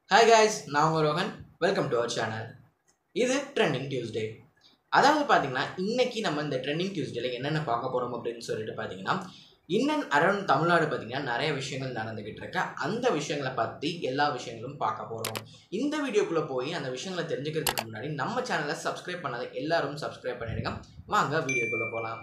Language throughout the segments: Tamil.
ஹாய் guys நான் உங்கள் Rohan welcome to our channel இது ட்ரெண்டிங் டியூஸ்டே அதாவது பார்த்தீங்கன்னா இன்னைக்கு நம்ம இந்த ட்ரெண்டிங் டியூஸ்டேல என்னென்ன பார்க்க போகிறோம் அப்படின்னு சொல்லிட்டு பார்த்தீங்கன்னா இன்னன் அரௌண்ட் தமிழ்நாடு பார்த்தீங்கன்னா நிறைய விஷயங்கள் நடந்துக்கிட்டு இருக்கு அந்த விஷயங்களை பற்றி எல்லா விஷயங்களும் பார்க்க போகிறோம் இந்த வீடியோக்குள்ளே போய் அந்த விஷயங்களை தெரிஞ்சுக்கிறதுக்கு முன்னாடி நம்ம சேனலை சப்ஸ்கிரைப் பண்ணாத எல்லாரும் சப்ஸ்கிரைப் பண்ணிடுங்க வாங்க வீடியோக்குள்ளே போகலாம்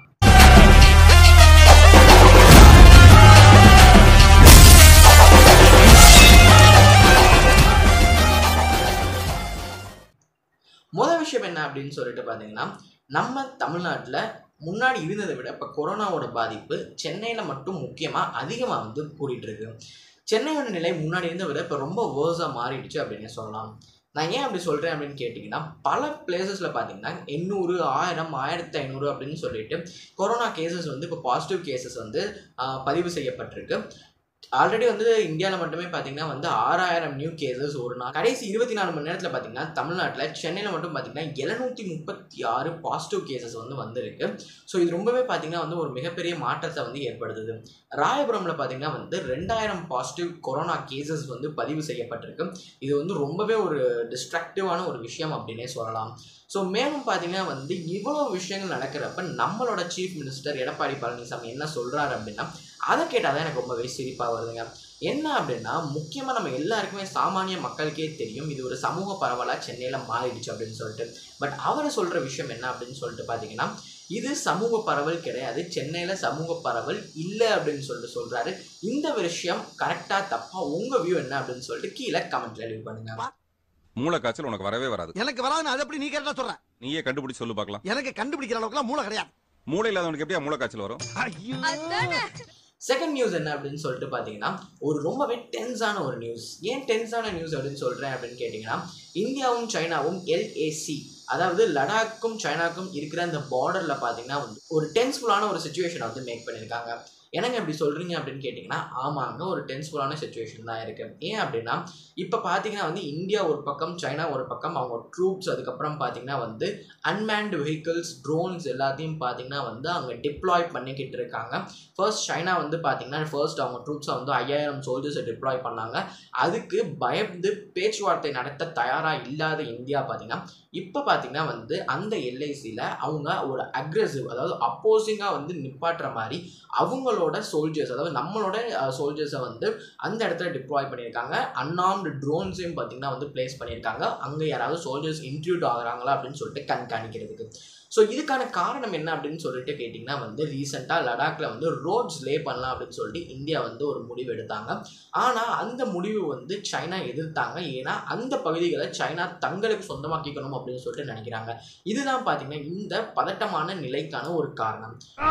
முதல் விஷயம் என்ன அப்படின்னு சொல்லிட்டு பார்த்தீங்கன்னா நம்ம தமிழ்நாட்டில் முன்னாடி இருந்ததை விட இப்போ கொரோனாவோட பாதிப்பு சென்னையில் மட்டும் முக்கியமாக அதிகமாக வந்து கூடிட்டு இருக்கு சென்னையோட நிலை முன்னாடி இருந்ததை விட இப்போ ரொம்ப வேர்ஸாக மாறிடுச்சு அப்படின்னு சொல்லலாம் நான் ஏன் அப்படி சொல்கிறேன் அப்படின்னு கேட்டிங்கன்னா பல பிளேசஸில் பார்த்தீங்கன்னா எண்ணூறு ஆயிரம் ஆயிரத்தி ஐநூறு அப்படின்னு சொல்லிட்டு கொரோனா கேசஸ் வந்து இப்போ பாசிட்டிவ் கேசஸ் வந்து ஆஹ், பதிவு செய்யப்பட்டிருக்கு ஆல்ரெடி வந்து இந்தியாவில் மட்டுமே பார்த்தீங்கன்னா வந்து ஆறாயிரம் நியூ கேசஸ் ஒரு நாள் கடைசி இருபத்தி நாலு மணி நேரத்தில் பார்த்தீங்கன்னா தமிழ்நாட்டில் சென்னையில் மட்டும் பார்த்தீங்கன்னா எழுநூற்றி முப்பத்தி ஆறு பாசிட்டிவ் கேசஸ் வந்து வந்திருக்கு ஸோ இது ரொம்பவே பார்த்தீங்கன்னா வந்து ஒரு மிகப்பெரிய மாற்றத்தை வந்து ஏற்படுத்துது ராயபுரமில் பார்த்தீங்கன்னா வந்து ரெண்டாயிரம் பாசிட்டிவ் கொரோனா கேசஸ் வந்து பதிவு செய்யப்பட்டிருக்கு இது வந்து ரொம்பவே ஒரு டிஸ்ட்ரக்டிவான ஒரு விஷயம் அப்படின்னே சொல்லலாம் ஸோ மேலும் பார்த்தீங்கன்னா வந்து இவ்வளோ விஷயங்கள் நடக்கிறப்ப நம்மளோட சீஃப் மினிஸ்டர் எடப்பாடி பழனிசாமி என்ன சொல்கிறாரு அப்படின்னா அதை கேட்டால் தான் எனக்கு ரொம்பவே சிரிப்பாக வருதுங்க என்ன அப்படின்னா முக்கியமாக நம்ம எல்லாருக்குமே சாமானிய மக்களுக்கே தெரியும் இது ஒரு சமூக பரவலாக சென்னையில் மாறிடுச்சு அப்படின்னு சொல்லிட்டு பட் அவர் சொல்கிற விஷயம் என்ன அப்படின்னு சொல்லிட்டு பார்த்தீங்கன்னா இது சமூக பரவல் கிடையாது சென்னையில் சமூக பரவல் இல்லை அப்படின்னு சொல்லிட்டு சொல்கிறாரு இந்த விஷயம் கரெக்டாக தப்பா உங்கள் வியூ என்ன அப்படின்னு சொல்லிட்டு கீழே கமெண்ட்ல லீவ் பண்ணுங்க மூளைக்காய்ச்சல் உனக்கு வரவே வராது எனக்கு வராதுன்னு அதை எப்படி நீ கேட்டா சொல்ற நீயே கண்டுபிடிச்சு சொல்லு பார்க்கலாம் எனக்கு கண்டுபிடிக்கிற அளவுக்குலாம் மூளை கிடையாது மூளை இல்லாதவனுக்கு எப்படியா மூளைக்காய்ச்சல் வரும் ஐயோ செகண்ட் நியூஸ் என்ன அப்படின்னு சொல்லிட்டு பார்த்தீங்கன்னா ஒரு ரொம்பவே டென்ஸான ஒரு நியூஸ் ஏன் டென்ஸான நியூஸ் அப்படின்னு சொல்கிறேன் அப்படின்னு கேட்டிங்கன்னா இந்தியாவும் சைனாவும் எல்ஏசி அதாவது லடாக்கும் சைனாக்கும் இருக்கிற அந்த பார்டரில் பார்த்தீங்கன்னா வந்து ஒரு டென்ஸ்ஃபுல்லான ஒரு சுச்சுவேஷனை வந்து மேக் பண்ணியிருக்காங்க என்னங்க இப்படி சொல்கிறீங்க அப்படின்னு கேட்டிங்கன்னா ஆமாங்க ஒரு டென்ஸ்ஃபுல்லான சுச்சுவேஷன் தான் இருக்குது ஏன் அப்படின்னா இப்போ பார்த்தீங்கன்னா வந்து இந்தியா ஒரு பக்கம் சைனா ஒரு பக்கம் அவங்க ட்ரூப்ஸ் அதுக்கப்புறம் பார்த்தீங்கன்னா வந்து அன்மேன்டு வெஹிக்கிள்ஸ் ட்ரோன்ஸ் எல்லாத்தையும் பார்த்தீங்கன்னா வந்து அங்கே டிப்ளாய் பண்ணிக்கிட்டு இருக்காங்க ஃபர்ஸ்ட் சைனா வந்து பார்த்தீங்கன்னா ஃபர்ஸ்ட் அவங்க ட்ரூப்ஸை வந்து ஐயாயிரம் சோல்ஜர்ஸை டிப்ளாய் பண்ணாங்க அதுக்கு பயந்து பேச்சுவார்த்தை நடத்த தயாராக இல்லாத இந்தியா பார்த்தீங்கன்னா இப்போ பார்த்தீங்கன்னா வந்து அந்த எல்ஐசியில் அவங்க ஒரு அக்ரெசிவ் அதாவது அப்போசிங்காக வந்து நிப்பாட்டுற மாதிரி அவங்களோட சோல்ஜர்ஸ் அதாவது நம்மளோட சோல்ஜர்ஸை வந்து அந்த இடத்துல டிப்ளாய் பண்ணியிருக்காங்க அன்ஆர்ம்டு ட்ரோன்ஸையும் பார்த்தீங்கன்னா வந்து பிளேஸ் பண்ணியிருக்காங்க அங்கே யாராவது சோல்ஜர்ஸ் இன்க்ளூட் ஆகுறாங்களா அப்படின்னு சொல்லிட்டு கண்காணிக்கிறதுக்கு ஸோ இதுக்கான காரணம் என்ன அப்படின்னு சொல்லிட்டு கேட்டிங்கன்னா வந்து ரீசெண்டாக லடாக்ல வந்து ரோட்ஸ் லே பண்ணலாம் அப்படின்னு சொல்லிட்டு இந்தியா வந்து ஒரு முடிவு எடுத்தாங்க ஆனால் அந்த முடிவு வந்து சைனா எதிர்த்தாங்க ஏன்னா அந்த பகுதிகளை சைனா தங்களுக்கு சொந்தமாக்கிக்கணும் அப்படின்னு சொல்லிட்டு நினைக்கிறாங்க இதுதான் பார்த்தீங்கன்னா இந்த பதட்டமான நிலைக்கான ஒரு காரணம்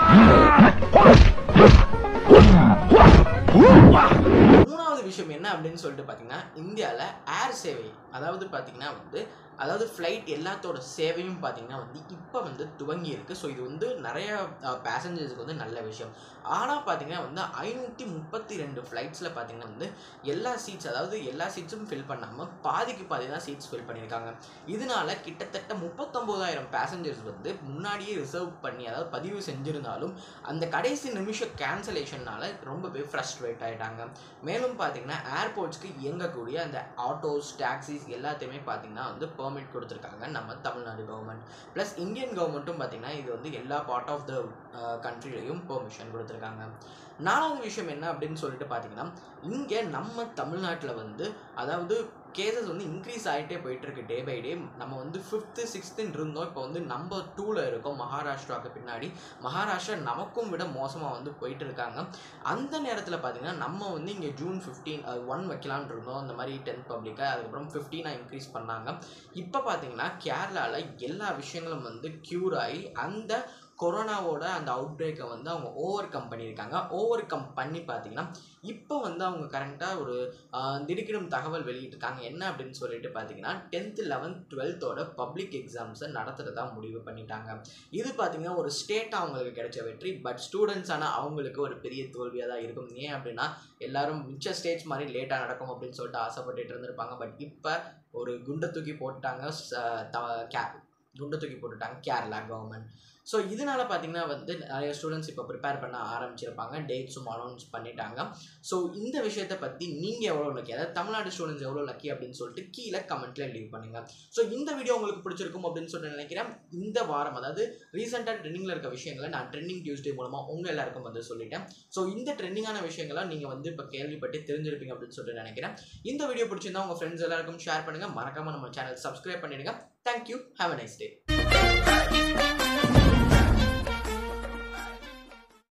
மூணாவது விஷயம் என்ன அப்படின்னு சொல்லிட்டு பார்த்தீங்கன்னா இந்தியாவில் ஏர் சேவை அதாவது பார்த்தீங்கன்னா வந்து அதாவது ஃப்ளைட் எல்லாத்தோட சேவையும் பார்த்தீங்கன்னா வந்து இப்போ வந்து துவங்கி இருக்கு ஸோ இது வந்து நிறைய பேசஞ்சர்ஸ்க்கு வந்து நல்ல விஷயம் ஆனால் பார்த்தீங்கன்னா வந்து ஐநூற்றி முப்பத்தி ரெண்டு ஃப்ளைட்ஸில் பார்த்தீங்கன்னா வந்து எல்லா சீட்ஸ் அதாவது எல்லா சீட்ஸும் ஃபில் பண்ணாமல் பாதிக்கு பாதி தான் சீட்ஸ் ஃபில் பண்ணியிருக்காங்க இதனால கிட்டத்தட்ட முப்பத்தொம்போதாயிரம் பேசஞ்சர்ஸ் வந்து முன்னாடியே ரிசர்வ் பண்ணி அதாவது பதிவு செஞ்சிருந்தாலும் அந்த கடைசி நிமிஷ கேன்சலேஷன்னால ரொம்பவே ஃப்ரஸ்ட்ரேட் ஆயிட்டாங்க மேலும் பார்த்தீங்கன்னா ஏர்போர்ட்ஸ்க்கு இயங்கக்கூடிய அந்த ஆட்டோஸ் டாக்ஸிஸ் எல்லாத்தையுமே பார்த்தீங்கன்னா வந்து பெர்மிட் கொடுத்துருக்காங்க நம்ம தமிழ்நாடு கவர்மெண்ட் ப்ளஸ் இந்தியன் கவர்மெண்ட்டும் பார்த்தீங்கன்னா இது வந்து எல்லா பார்ட் ஆஃப் த கண்ட்ரிலையும் பெர்மிஷன் கொடுத்துருக்காங்க நாலாவது விஷயம் என்ன அப்படின்னு சொல்லிட்டு பார்த்தீங்கன்னா இங்கே நம்ம தமிழ்நாட்டில் வந்து அதாவது கேசஸ் வந்து இன்க்ரீஸ் ஆகிட்டே போயிட்டு இருக்கு டே பை டே நம்ம வந்து ஃபிஃப்த்து சிக்ஸ்த்துன்னு இருந்தோம் இப்போ வந்து நம்பர் டூவில் இருக்கோம் மகாராஷ்டிராவுக்கு பின்னாடி மகாராஷ்டிரா நமக்கும் விட மோசமாக வந்து போயிட்டு இருக்காங்க அந்த நேரத்தில் பார்த்தீங்கன்னா நம்ம வந்து இங்கே ஜூன் ஃபிஃப்டீன் ஒன் வைக்கலான்னு இருந்தோம் இந்த மாதிரி டென்த் பப்ளிக்கை அதுக்கப்புறம் ஃபிஃப்டீனாக இன்க்ரீஸ் பண்ணாங்க இப்போ பார்த்தீங்கன்னா கேரளாவில் எல்லா விஷயங்களும் வந்து க்யூர் ஆகி அந்த கொரோனாவோட அந்த அவுட் பிரேக்கை வந்து அவங்க ஓவர் கம் பண்ணியிருக்காங்க ஓவர் கம் பண்ணி பார்த்தீங்கன்னா இப்போ வந்து அவங்க கரெக்டாக ஒரு ஆஹ், திடுக்கிடும் தகவல் வெளியிட்டிருக்காங்க என்ன அப்படின்னு சொல்லிட்டு பார்த்தீங்கன்னா டென்த்து லெவன்த் டுவெல்த்தோட பப்ளிக் எக்ஸாம்ஸை நடத்துறதா முடிவு பண்ணிட்டாங்க இது பார்த்தீங்கன்னா ஒரு ஸ்டேட்டாக அவங்களுக்கு கிடைச்ச வெற்றி பட் ஸ்டூடெண்ட்ஸான அவங்களுக்கு ஒரு பெரிய தோல்வியாக தான் இருக்கும் ஏன் அப்படின்னா எல்லாரும் மிச்ச ஸ்டேட்ஸ் மாதிரி லேட்டாக நடக்கும் அப்படின்னு சொல்லிட்டு ஆசைப்பட்டுட்டு இருந்திருப்பாங்க பட் இப்போ ஒரு குண்டை தூக்கி போட்டாங்க ச- த- கே குண்டை தூக்கி போட்டுட்டாங்க கேரளா கவர்மெண்ட் ஸோ இதனால பார்த்தீங்கன்னா வந்து நிறைய ஸ்டூடெண்ட்ஸ் இப்போ ப்ரிப்பேர் பண்ண ஆரம்பிச்சிருப்பாங்க டேட்ஸும் அனௌன்ஸ் பண்ணிட்டாங்க ஸோ இந்த விஷயத்தை பற்றி நீங்கள் எவ்வளோ லக்கி அதாவது தமிழ்நாடு ஸ்டூடெண்ட்ஸ் எவ்வளோ லக்கி அப்படின்னு சொல்லிட்டு கீழே கமெண்ட்ல லீவ் பண்ணுங்க ஸோ இந்த வீடியோ உங்களுக்கு பிடிச்சிருக்கும் அப்படின்னு சொல்லிட்டு நினைக்கிறேன் இந்த வாரம் அதாவது ரீசெண்டாக ட்ரெண்டிங்கில் இருக்க விஷயங்களை நான் ட்ரெண்டிங் டியூஸ்டே மூலமாக உங்கள் எல்லாருக்கும் வந்து சொல்லிட்டேன் ஸோ இந்த ட்ரெண்டிங்கான விஷயங்களை நீங்கள் வந்து இப்போ கேள்விப்பட்டு தெரிஞ்சிருப்பீங்க அப்படின்னு சொல்லிட்டு நினைக்கிறேன் இந்த வீடியோ பிடிச்சிருந்தா உங்கள் ஃப்ரெண்ட்ஸ் எல்லாருக்கும் ஷேர் பண்ணுங்கள் மறக்காமல் நம்ம சேனல் சப்ஸ்கிரைப் பண்ணிடுங்க thank you have a nice day